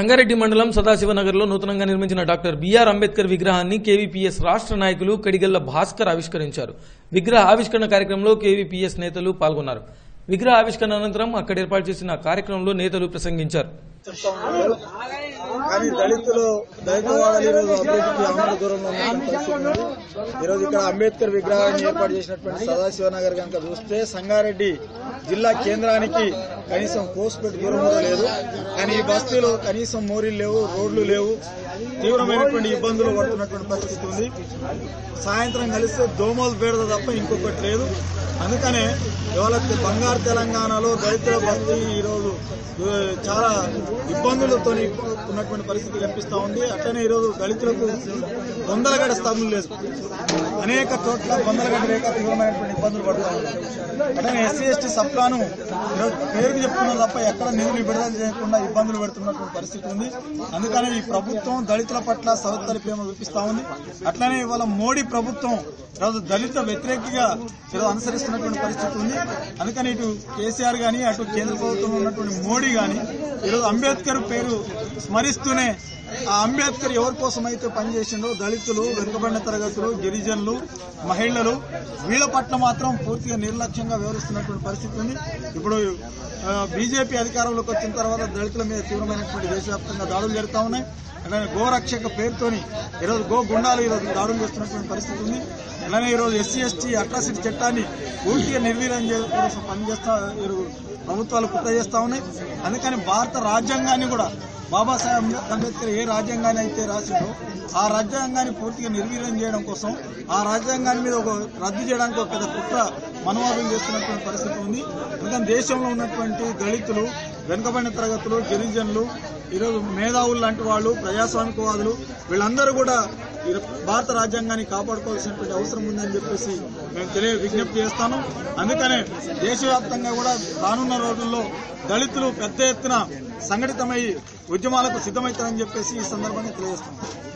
సంగారెడ్డి మండలం సదాశివనగర్లో నూతనంగా నిర్మించిన డాక్టర్ బిఆర్ అంబేద్కర్ విగ్రహాన్ని కేవీపీఎస్ రాష్ట్ర నాయకులు కడిగల్ల భాస్కర్ ఆవిష్కరించారు విగ్రహ ఆవిష్కరణ కార్యక్రమంలో కేవీపీఎస్ నేతలు పాల్గొన్నారు విగ్రహ ఆవిష్కరణ అనంతరం అక్కడ ఏర్పాటు చేసిన కార్యక్రమంలో నేతలు ప్రసంగించారు చెప్తా ఉన్నారు కానీ దళితులు దళితవాదాలు ఈరోజు అభివృద్ధికి ఆమడ దూరంలో ఉన్నటువంటి పరిస్థితి ఉంది ఈరోజు ఇక్కడ అంబేద్కర్ విగ్రహాన్ని ఏర్పాటు చేసినటువంటి సదాశివనగర్ కనుక చూస్తే సంగారెడ్డి జిల్లా కేంద్రానికి కనీసం కోసుపెట్టి దూరం కూడా లేదు కానీ ఈ బస్తీలో కనీసం మోరీలు లేవు రోడ్లు లేవు తీవ్రమైనటువంటి ఇబ్బందులు పడుతున్నటువంటి పరిస్థితి ఉంది సాయంత్రం కలిస్తే దోమలు బేడద తప్ప ఇంకొకటి లేదు అందుకనే ఇవాళ బంగారు తెలంగాణలో దళితుల బస్తీ ఈరోజు ఆ, చాలా ఇబ్బందులతో ఉన్నటువంటి పరిస్థితి కనిపిస్తా ఉంది అట్లనే ఈరోజు దళితులకు బొందలగడ స్థలం లేదు అనేక చోట్ల బొందలగడ్డ లేక తీవ్రమైనటువంటి ఇబ్బందులు పడుతూ ఉన్నారు అట్లనే ఎస్సీ ఎస్టీ సప్లాను ఈరోజు పేరుకు చెప్తున్నారు తప్ప ఎక్కడ నిధులు విడుదల చేయకుండా ఇబ్బందులు పెడుతున్నటువంటి పరిస్థితి ఉంది అందుకనే ఈ ప్రభుత్వం దళితుల పట్ల సవత్తరి ప్రేమ చూపిస్తా ఉంది అట్లనే ఇవాళ మోడీ ప్రభుత్వం ఈరోజు దళిత వ్యతిరేకిగా ఈరోజు అనుసరిస్తున్నటువంటి పరిస్థితి ఉంది అందుకని ఇటు కేసీఆర్ గాని అటు కేంద్ర ప్రభుత్వంలో ఉన్నటువంటి మోడీ గాని ఈరోజు అంబేద్కర్ పేరు స్మరిస్తూనే ఆ అంబేద్కర్ ఎవరి కోసం అయితే పనిచేసిండో దళితులు వెనుకబడిన తరగతులు గిరిజనులు మహిళలు వీళ్ళ పట్ల మాత్రం పూర్తిగా నిర్లక్ష్యంగా వ్యవహరిస్తున్నటువంటి పరిస్థితి ఉంది ఇప్పుడు బీజేపీ అధికారంలోకి వచ్చిన తర్వాత దళితుల మీద తీవ్రమైనటువంటి దేశవ్యాప్తంగా దాడులు జరుగుతా ఉన్నాయి అలానే గోరక్షక పేరుతోని ఈరోజు గో గుండాలు ఈరోజు దాడులు చేస్తున్నటువంటి పరిస్థితి ఉంది అలానే ఈరోజు ఎస్సీ ఎస్టీ అట్రాసిటీ చట్టాన్ని పూర్తిగా నిర్వీర్యం చేయడం కోసం పనిచేస్తా ఈరోజు ప్రభుత్వాలు కుట్ర చేస్తా ఉన్నాయి అందుకని భారత రాజ్యాంగాన్ని కూడా బాబాసాహెబ్ అంబేద్కర్ ఏ రాజ్యాంగాన్ని అయితే రాసిండో ఆ రాజ్యాంగాన్ని పూర్తిగా నిర్వీర్యం చేయడం కోసం ఆ రాజ్యాంగాన్ని మీద ఒక రద్దు చేయడానికి ఒక పెద్ద కుట్ర మనోభావం చేస్తున్నటువంటి పరిస్థితి ఉంది అందుకని దేశంలో ఉన్నటువంటి దళితులు వెనుకబడిన తరగతులు గిరిజనులు ఈరోజు మేధావులు లాంటి వాళ్ళు ప్రజాస్వామికవాదులు వీళ్ళందరూ కూడా ఈ భారత రాజ్యాంగాన్ని కాపాడుకోవాల్సినటువంటి అవసరం ఉందని చెప్పేసి మేము తెలియ విజ్ఞప్తి చేస్తాను అందుకనే దేశవ్యాప్తంగా కూడా రానున్న రోజుల్లో దళితులు పెద్ద ఎత్తున సంఘటితమై ఉద్యమాలకు సిద్ధమవుతారని చెప్పేసి ఈ సందర్భంగా తెలియజేస్తాను